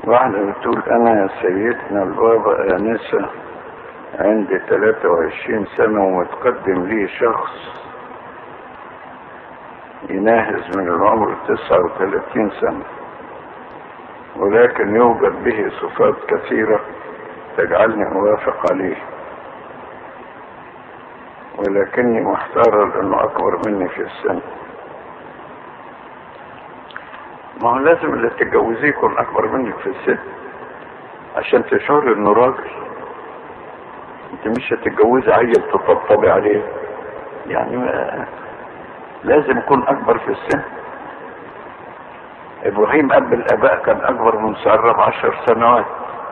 واحدة بتقول أنا يا سيدنا البابا آنسة عندي 23 سنة ومتقدم لي شخص يناهز من العمر 39 سنة ولكن يوجد به صفات كثيرة تجعلني أوافق عليه ولكني محتار لأنه أكبر مني في السن ما هو لازم اللي تتجوزيه يكون أكبر منك في السن عشان تشعر إنه راجل أنت مش هتتجوزي عيل تطبطبي عليه يعني ما لازم يكون أكبر في السن إبراهيم أب الآباء كان أكبر من سارة بعشر سنوات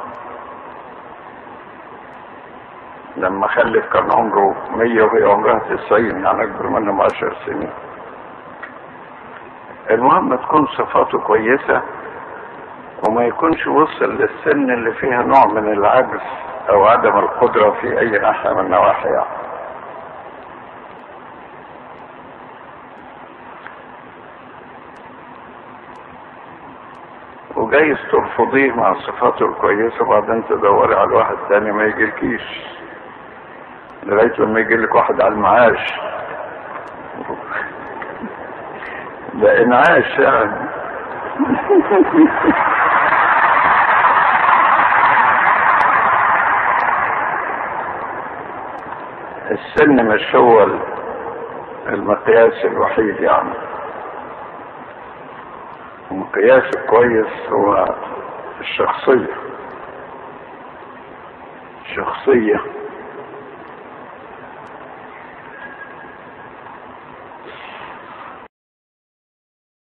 لما خلف كان عمره مية وهي عمرها تسعين يعني أكبر منه بعشر سنين المهم تكون صفاته كويسة وما يكونش وصل للسن اللي فيها نوع من العجز أو عدم القدرة في أي ناحية من النواحي يعني. وجايز ترفضيه مع صفاته الكويسة وبعدين تدوري على واحد تاني ما يجيلكيش لغاية لما يجيلك واحد على المعاش ده انعاش يعني السن مش هو المقياس الوحيد يعني المقياس الكويس هو الشخصية الشخصية